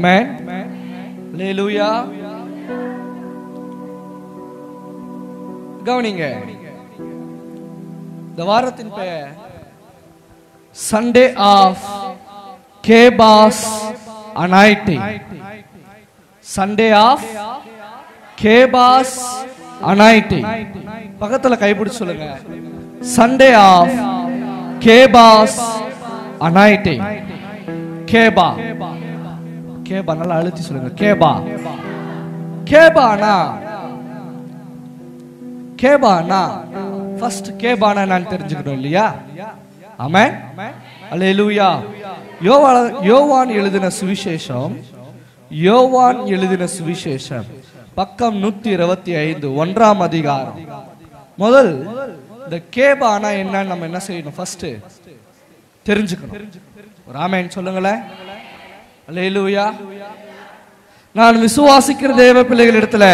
ஆமென் ஹalleluya கவனிங்க இந்த வாரத்தின் பெயர் சண்டே ஆஃப் கேபாஸ் அனாய்டிங் சண்டே ஆஃப் கேபாஸ் அனாய்டிங் பக்கத்துல கைப்பிடிச்சு சொல்லுங்க சண்டே ஆஃப் கேபாஸ் அனாய்டிங் கேபா கேபா நல்லா அழுத்தி சொல்லுங்க கேபா கேபானா கேபானா ஃபர்ஸ்ட் கேபானா நான் தெரிஞ்சுக்கணும் இல்லையா ஆமென் அல்லேலூயா யோவான் யோவான் எழுதின சுவிசேஷம் யோவான் எழுதின சுவிசேஷம் பக்கம் நூத்தி இருபத்தி ஐந்து ஒன்றாம் அதிகாரம் முதல் இந்த கேபானா என்னன்னு நம்ம என்ன செய்யணும் ஃபர்ஸ்ட் தெரிஞ்சுக்கணும் ஒரு ஆமென் சொல்லுங்களேன் அல்லேலூயா நான் விசுவாசிக்கிற தேவ பிள்ளைகள் இடத்துல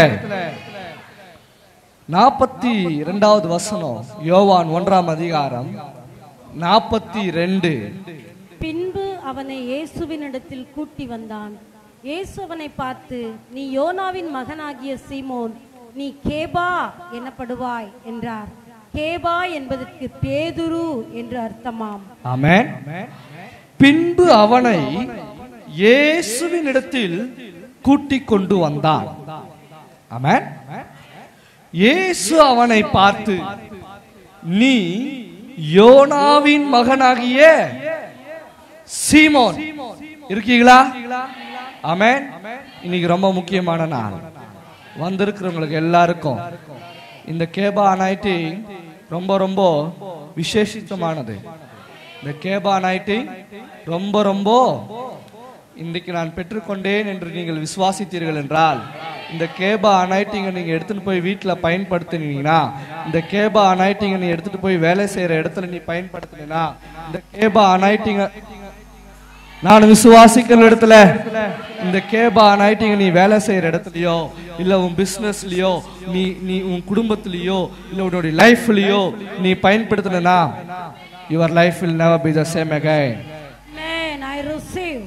நாற்பத்தி இரண்டாவது வசனம் யோவான் ஒன்றாம் அதிகாரம் நாற்பத்தி ரெண்டு பின்பு அவனை இயேசுவினிடத்தில் கூட்டி வந்தான் இயேசு அவனை பார்த்து நீ யோனாவின் மகனாகிய சீமோன் நீ கேபா எனப்படுவாய் என்றார் கேபா என்பதற்கு பேதுரு என்று அர்த்தமாம் ஆமென் பின்பு அவனை இயேசுவின் இடத்தில் கூட்டிக் கொண்டு வந்தான் ஆமென் இயேசு அவனை பார்த்து நீ யோனாவின் மகனாகிய சீமோன் இருக்கீங்களா ஆமென் இன்னைக்கு ரொம்ப முக்கியமான நாள் வந்திருக்கிறவங்களுக்கு எல்லாருக்கும் இந்த கேபா அனாயிட்டிங் ரொம்ப ரொம்ப விசேஷித்தமானது இந்த கேபா அனாயிட்டிங் ரொம்ப ரொம்ப இன்றைக்கு நான் பெற்றுக்கொண்டேன் என்று நீங்கள் விசுவாசித்தீர்கள் என்றால் இந்த கேபா அனாயிட்டிங்கை நீங்க எடுத்துட்டு போய் வீட்டில் பயன்படுத்தினீங்கன்னா இந்த கேபா அனாயிட்டிங்கை நீ எடுத்துட்டு போய் வேலை செய்யற இடத்துல நீ பயன்படுத்தினா இந்த கேபா அனாயிட்டிங்க நான் விசுவாசிக்கிற இடத்துல இந்த கேபா அனாயிட்டிங்க நீ வேலை செய்யற இடத்துலயோ இல்ல உன் பிசினஸ்லயோ நீ நீ உன் குடும்பத்திலயோ இல்ல உன்னுடைய லைஃப்லயோ நீ பயன்படுத்தினா your life will never be the same again Man, I receive.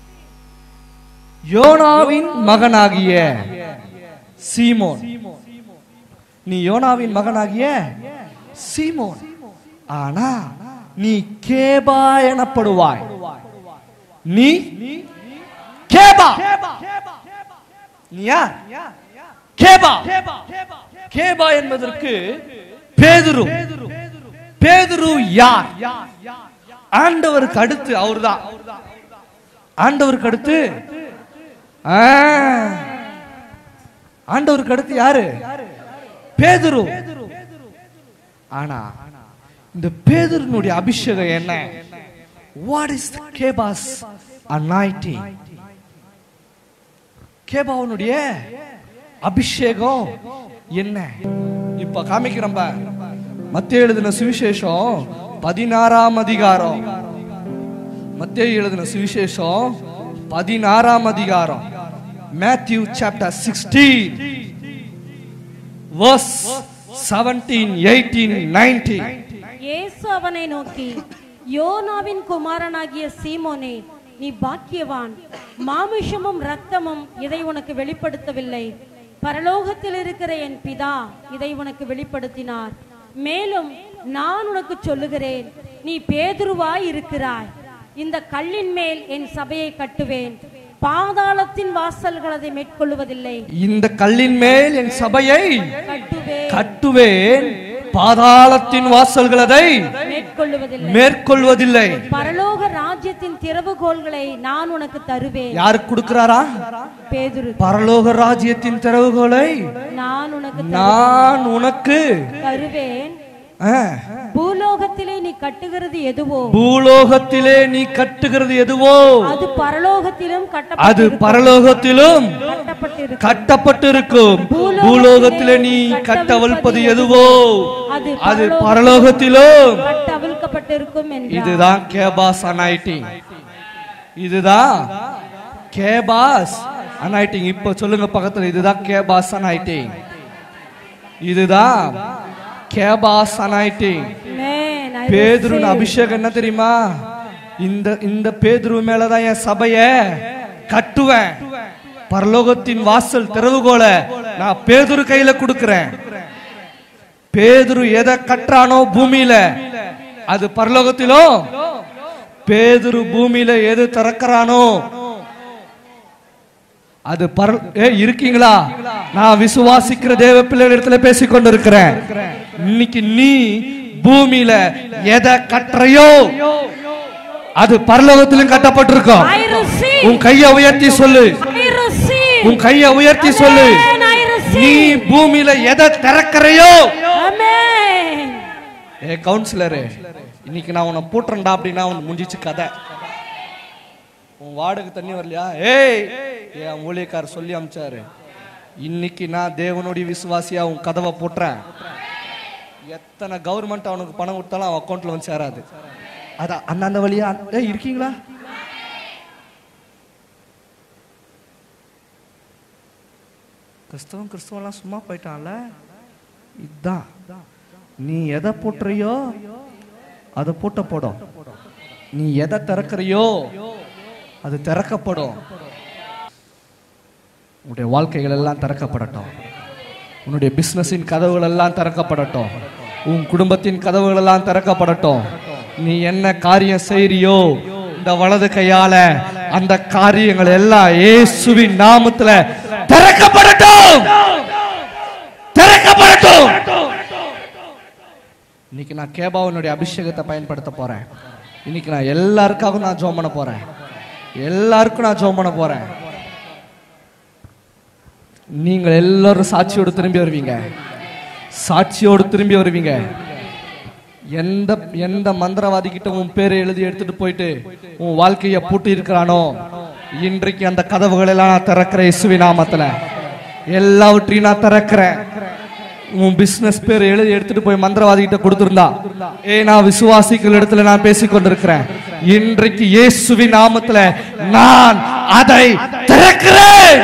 யோனாவின் மகனாகிய சீமோன் நீ யோனாவின் மகனாகிய சீமோன் ஆனா நீ கேபா எனப்படுவாய் நீ கேபா நீ யார் கேபா கேபா என்பதற்கு பேதுரு பேதுரு யார் ஆண்டவருக்கு அடுத்து அவர்தான் ஆண்டவருக்கு அடுத்து ஆ. ஆண்டவருக்கு அடுத்து யாரு பேதுரு ஆனா இந்த பேதுருனுடைய அபிஷேகம் என்ன வாட் இஸ் கேபாஸ் அனாயிட்டிங் கேபாவனுடைய அபிஷேகம் என்ன இப்ப காமிக்கிறோம் பார். மத்தேயு எழுதின சுவிசேஷம் பதினாறாம் அதிகாரம் மத்தேயு எழுதின சுவிசேஷம் பதினாறாம் அதிகாரம் மேத்யூ சாப்டர் சிக்ஸ்டீன் verse 17 18 19 இயேசு அவனை நோக்கி யோனாவின் குமாரனாகிய சீமோனே நீ பாக்கியவான் மாமிஷமும் இரத்தமும் இதை உனக்கு வெளிப்படுத்தவில்லை பரலோகத்தில் இருக்கிற என் பிதா இதை உனக்கு வெளிப்படுத்தினார் மேலும் நான் உனக்கு சொல்லுகிறேன் நீ பேதுருவாய் இருக்கிறாய் இந்த கல்லின் மேல் என் சபையை கட்டுவேன் பாதாளத்தின் வாசல்கள் அதை மேற்கொள்வதில்லை இந்த கல்லின் மேல் என் சபையை கட்டுவேன் கட்டுவேன் பாதாளத்தின் வாசல்கள் அதை மேற்கொள்வதில்லை மேற்கொள்வதில்லை பரலோக ராஜ்யத்தின் திறவுகோல்களை நான் உனக்கு தருவேன் யாருக்கு கொடுக்கிறாரா பேதுரு பரலோக ராஜ்யத்தின் திறவுகோலை நான் உனக்கு நான் உனக்கு தருவேன் ஆ, பூலோகத்திலே நீ கட்டுகிறது எதுவோ பூலோகத்திலே நீ கட்டுகிறது எதுவோ அது பரலோகத்திலும் அது கட்டப்பட்டிருக்கும் பரலோகத்திலும் கட்டப்பட்டிருக்கும் கட்டப்பட்டிருக்கும் பூலோகத்திலே நீ கட்டவிழ்ப்பது எதுவோ அது அது பரலோகத்திலும் கட்டவிழ்க்கப்பட்டிருக்கும் என்றார் இதுதான் கேபாஸ் அனாயிட்டிங் இதுதான் கேபாஸ் அனாயிட்டிங் இப்ப சொல்லுங்க பக்கத்துல இதுதான் கேபாஸ் அனாயிட்டிங் இதுதான் கேபாஸ் அனாயிட்டிங் Amen. I பேதுருன் receive. அபிஷேகம் என்ன தெரியுமா இந்த இந்த பேதுரு மேலதான் என் சபைய கட்டுவேன் பரலோகத்தின் வாசல் திறவுகோல நான் பேதுரு கையில கொடுக்கிறேன் பேதுரு எதை கட்டுறானோ பூமியில அது பரலோகத்திலும் பேதுரு பூமியில எது திறக்கிறானோ அது பர ஏ இருக்கீங்களா நான் விசுவாசிக்கிற தேவ பிள்ளைகளிடத்துல பேசிக் கொண்டிருக்கிறேன் இன்னைக்கு நீ பூமியில எதை கட்டுறையோ அது பரலோகத்திலும் கட்டப்பட்டிருக்கும் I receive. உன் கையை உயர்த்தி சொல்லு I receive. உன் கையை உயர்த்தி சொல்லு Amen. I நீ receive. பூமியில எதை திறக்கறையோ Amen. ஏ கவுன்சிலரு இன்னைக்கு நான் உன்னை பூட்டுறேன்டா அப்படின்னா உனக்கு முடிஞ்சிச்சு கதை உன் வார்டுக்கு தண்ணி வரலையா ஏய் என் ஊழியக்காரர் சொல்லி அமிச்சாரு இன்னைக்கு நான் தேவனுடைய விசுவாசியா உன் கதவை போட்டுறேன் எத்தனை கவர்மெண்ட் அவனுக்கு பணம் கொடுத்தாலும் அவன் அக்கௌண்ட்ல வந்து சேராது அதான் அந்த அந்த வழியா ஏய் இருக்கீங்களா கிறிஸ்தவன் கிறிஸ்தவன்லாம் சும்மா போயிட்டான்ல இதுதான் நீ எதை போட்டுறியோ அதை பூட்ட போடும் நீ எதை திறக்கிறையோ அது திறக்கப்படும் உன்னுடைய வாழ்க்கைகள் எல்லாம் திறக்கப்படட்டும் உன்னுடைய பிசினஸின் கதவுகள் எல்லாம் திறக்கப்படட்டும் உன் குடும்பத்தின் கதவுகள் எல்லாம் திறக்கப்படட்டும் நீ என்ன காரியம் செய்றியோ இந்த வலது கையால அந்த காரியங்கள் எல்லாம் இயேசுவின் நாமத்துல திறக்கப்படட்டும் திறக்கப்படட்டும் இன்னைக்கு நான் கேபாவினுடைய அபிஷேகத்தை பயன்படுத்த போறேன் இன்னைக்கு நான் எல்லாருக்காகவும் நான் ஜோம் பண்ண போறேன் எல்லாருக்கும் நான் ஜோம் பண்ண போறேன் நீங்கள் எல்லாரும் சாட்சியோடு திரும்பி வருவீங்க சாட்சியோடு திரும்பி வருவீங்க எந்த எந்த மந்திரவாதி கிட்ட உன் பேரை எழுதி எடுத்துட்டு போயிட்டு உன் வாழ்க்கைய பூட்டி இருக்கிறானோ இன்றைக்கு அந்த கதவுகள் எல்லாம் நான் திறக்கிறேன் இயேசுவின் நாமத்துல எல்லாவற்றையும் நான் திறக்கிறேன் உன் பிசினஸ் பேர் எழுதி எடுத்துட்டு போய் மந்திரவாதி கிட்ட கொடுத்திருந்தா ஏ நான் விசுவாசிகள் இடத்துல நான் பேசிக் கொண்டிருக்கிறேன் இன்றைக்கு இயேசுவின் நாமத்துல நான் அதை திறக்கிறேன்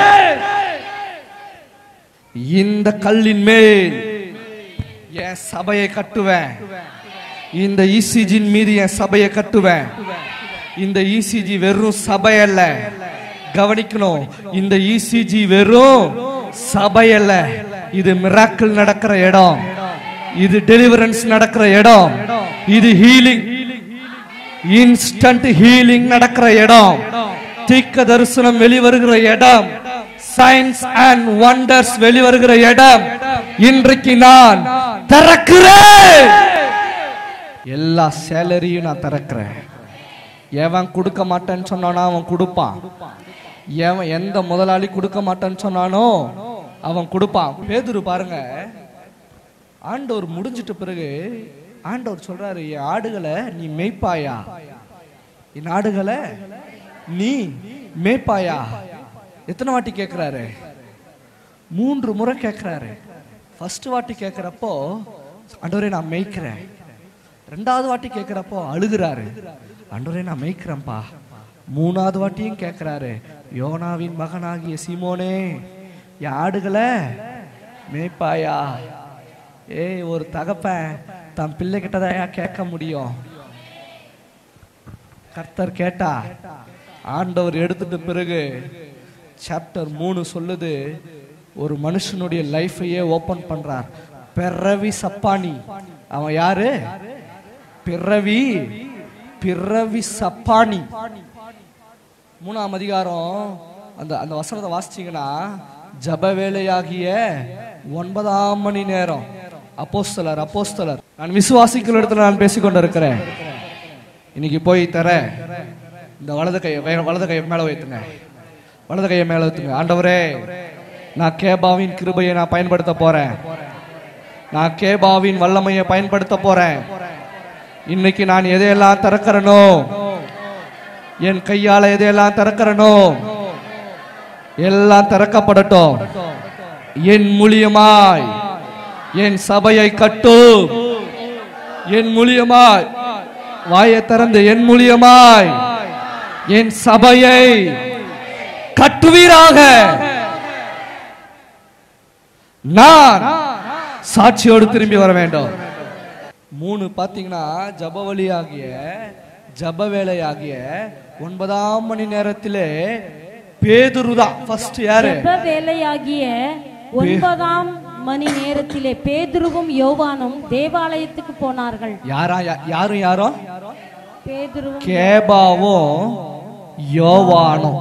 இந்த கல்லின் மேல் என் சபையை கட்டுவேன் இந்த இசிஜின் மீது என் சபையை கட்டுவேன் இந்த இசிஜி வெறும் சபை அல்ல கவனிக்கணும் இந்த இசிஜி வெறும் சபை அல்ல இது மிராக்கிள் நடக்கிற இடம் இது டெலிவரன்ஸ் நடக்கிற இடம் இது ஹீலிங் இன்ஸ்டன்ட் ஹீலிங் நடக்கிற இடம் தீக்க தரிசனம் வெளிவருகிற இடம் சயின்ஸ் அண்ட் வண்டர்ஸ் வெளிவருகிற இடம் இன்றைக்கு நான் திறக்கிறேன் எல்லா சேலரியும் நான் திறக்கிறேன் எவன் கொடுக்க மாட்டேன்னு சொன்னானோ அவன் கொடுப்பான் எவன் எந்த முதலாளி கொடுக்க மாட்டேன்னு சொன்னானோ அவன் கொடுப்பான் பேதுரு பாருங்க ஆண்டவர் முடிஞ்சிட்ட பிறகு ஆண்டவர் சொல்றாரு என் ஆடுகளை நீ மேய்ப்பாயா என் ஆடுகளை நீ மேய்ப்பாயா எத்தனை வாட்டி கேட்கிறாரு மூன்று முறை கேட்கிறாரு ஃபர்ஸ்ட் வாட்டி கேட்கிறப்போ ஆண்டவரே நான் மேய்க்கிறேன் ரெண்டாவது வாட்டி கேட்கிறப்போ அழுகுறாரு ஆண்டவரே நான் மேய்க்கிறேன்ப்பா மூணாவது வாட்டியும் கேட்கிறாரு யோனாவின் மகனாகிய சீமோனே என் ஆடுகளை மேய்ப்பாயா ஏய் ஒரு தகப்பன் தன் பிள்ளை கிட்டதாயா கேட்க முடியும் கர்த்தர் கேட்டா ஆண்டவர் எடுத்துட்ட பிறகு சாப்டர் மூணு சொல்லுது ஒரு மனுஷனுடைய லைஃபையே ஓபன் பண்றார் பிறவி சப்பானி அவன் யாரு பிறவி பிறவி சப்பானி மூணாம் அதிகாரம் அந்த அந்த வசனத்தை வாசிச்சீங்கன்னா ஜப வேலையாகிய ஒன்பதாம் மணி நேரம் அப்போஸ்தலர் அப்போஸ்தலர் நான் விசுவாசிக்கிற இடத்துல நான் பேசிக்கொண்டிருக்கிறேன் இன்னைக்கு போய் தர இந்த வலது கையை வே- வலது கையை மேல வைத்துங்க வலது கையை மேல வைத்துங்க ஆண்டவரே நான் கேபாவின் கிருபையை நான் பயன்படுத்த போறேன் நான் கேபாவின் வல்லமையை பயன்படுத்த போறேன் இன்னைக்கு நான் எதையெல்லாம் திறக்கிறனோ என் கையால எதையெல்லாம் திறக்கிறனோ எல்லாம் திறக்கப்படட்டும் என் மூலியமாய் என் சபையை கட்டும் என் மூலியமாய் வாயை திறந்து என் மூலியமாய் என் சபையை கட்டுவீராக நான் சாட்சியோடு திரும்பி வர வேண்டும் மூணு பாத்தீங்கன்னா ஜபவழியாகிய ஜப வேலையாகிய ஒன்பதாம் மணி நேரத்திலே பேதுரு தான் ஃபர்ஸ்ட் யாரு ஜெப வேலையாகிய ஒன்பதாம் மணி நேரத்திலே பேதுருவும் யோவானும் தேவாலயத்துக்கு போனார்கள் யாரா யா- யாரும் யாரும் பேதுருவும் கேபாவும் யோவானும்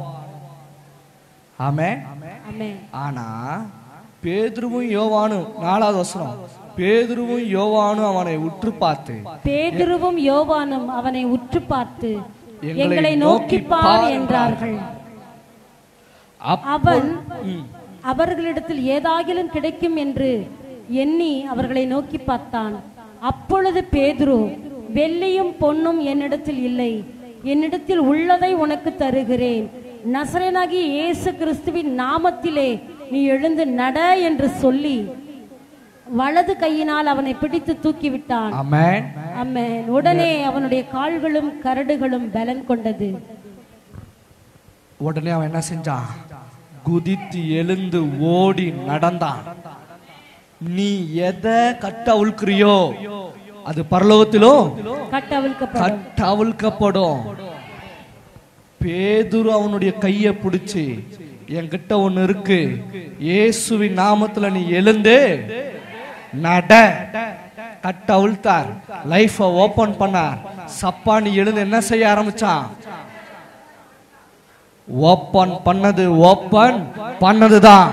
ஆமே ஆமென் ஆனா பேதுருவும் யோவானும் நாலாவது வசனம் பேதுருவும் யோவானும் அவனை உற்று பார்த்து பேதுருவும் யோவானும் அவனை உற்று பார்த்து எங்களை எங்களை நோக்கி பார் என்றார்கள் அப்ப- அவன் ம். அவர்களிடத்தில் ஏதாகிலும் கிடைக்கும் என்று எண்ணி அவர்களை நோக்கி பார்த்தான் அப்பொழுது பேதுரு வெள்ளியும் பொன்னும் என்னிடத்தில் இல்லை என்னிடத்தில் உள்ளதை உனக்கு தருகிறேன் நசரேனாகிய இயேசு கிறிஸ்துவின் நாமத்திலே நீ எழுந்து நட என்று சொல்லி வலது கையினால் அவனை பிடித்து தூக்கிவிட்டான் ஆமென் அம்மேன் உடனே அவனுடைய கால்களும் கரடுகளும் பலன் கொண்டது உடனே அவன் என்ன செஞ்சான் குதித்து எழுந்து ஓடி நடந்தான் நீ எதை கட்ட அவிழ்க்கிறியோ அது பரலோகத்திலும் கட்டவிழ்க்கப்படும் கட்ட அவிழ்க்கப்படும் பேதுரு அவனுடைய கையை பிடிச்சு என்கிட்ட ஒண்ணு இருக்கு இயேசுவின் நாமத்துல நீ எழுந்து நட கட்ட அவிழ்த்தார் லைஃப ஓபன் பண்ணார் சப்பா நீ எழுந்து என்ன செய்ய ஆரம்பிச்சான் ஓப்பன் பண்ணது ஓப்பன் பண்ணதுதான்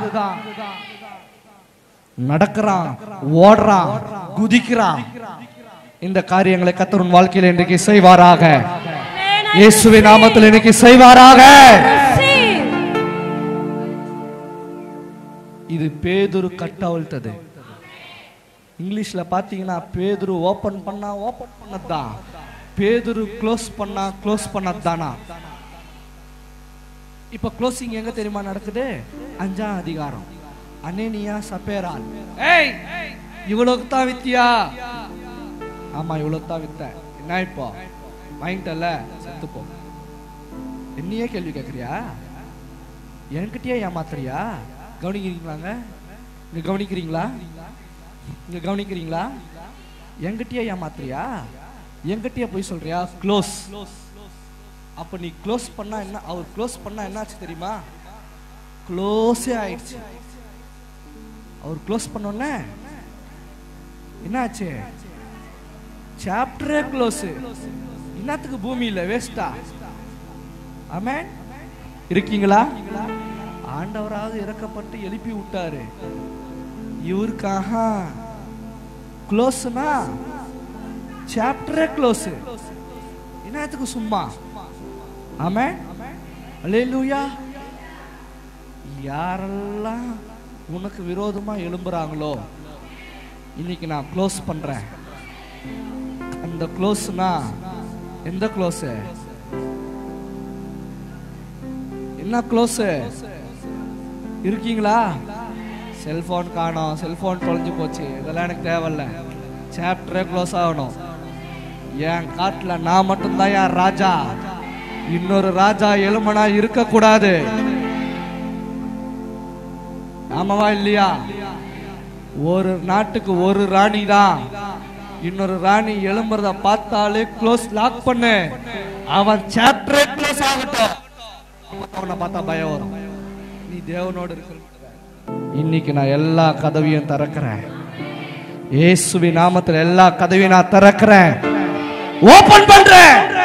நடக்கிறான் ஓடுறான் குதிக்கிறான் இந்த காரியங்களை கத்தருன் வாழ்க்கையில் இன்றைக்கு செய்வாராக இயேசுவின் நாமத்தில் இன்னைக்கு செய்வாராக இது பேதுரு கட்டவிழ்த்தது இங்கிலீஷ்ல பாத்தீங்கன்னா பேதுரு ஓபன் பண்ணா ஓபன் பண்ணதுதான் பேதுரு க்ளோஸ் பண்ணா க்ளோஸ் பண்ணதுதானா இப்ப க்ளோசிங் எங்க தெரியுமா நடக்குது அஞ்சாம் அதிகாரம் அனேனியா சப்பேரால் ஏய் இவ்வளவுக்கு தான் வித்தியா ஆமா இவ்வளவு தான் வித்த என்ன இப்போ வாங்கிட்டல செத்து போ என்னையே கேள்வி கேக்குறியா என்கிட்டயே ஏமாத்துறியா கவனிக்கிறீங்களாங்க இங்க கவனிக்கிறீங்களா இங்க கவனிக்கிறீங்களா என்கிட்டயே ஏமாத்துறியா என்கிட்டயே போய் சொல்றியா க்ளோஸ் அப்ப நீ க்ளோஸ் பண்ணா என்ன அவர் க்ளோஸ் பண்ணா என்னாச்சு தெரியுமா க்ளோஸே ஆயிடுச்சு அவர் க்ளோஸ் பண்ணோன்னே என்னாச்சு சாப்டரே க்ளோஸ் என்னத்துக்கு பூமி இல்ல வேஸ்டா ஆமென் இருக்கீங்களா ஆண்டவராவது இறக்கப்பட்டு எழுப்பி விட்டாரு இவருக்காக க்ளோஸ்னா சாப்டரே க்ளோஸ் என்னத்துக்கு சும்மா ஆமென் அல்லேலூயா யாரெல்லாம் உனக்கு விரோதமா எழும்புறாங்களோ இன்னைக்கு நான் க்ளோஸ் பண்றேன் அந்த க்ளோஸ்னா எந்த க்ளோஸ் என்ன க்ளோஸ் இருக்கீங்களா செல்போன் காணோம் செல்போன் தொலைஞ்சு போச்சு இதெல்லாம் எனக்கு தேவையில்ல சாப்டரே க்ளோஸ் ஆகணும் என் காட்டுல நான் மட்டும்தான் என் ராஜா இன்னொரு ராஜா எலுமனா இருக்கக்கூடாது ஆமாவா இல்லையா ஒரு நாட்டுக்கு ஒரு ராணி தான் இன்னொரு ராணி எழும்புறத பார்த்தாலே க்ளோஸ் லாக் பண்ணு அவன் சாப்டரே க்ளோஸ் ஆகட்டும் அவனை பார்த்தா பயம் வரும் நீ தேவனோடு இருக்க இன்னைக்கு நான் எல்லா கதவையும் திறக்கிறேன் இயேசுவின் நாமத்துல எல்லா கதவையும் நான் திறக்கிறேன் ஓபன் பண்றேன்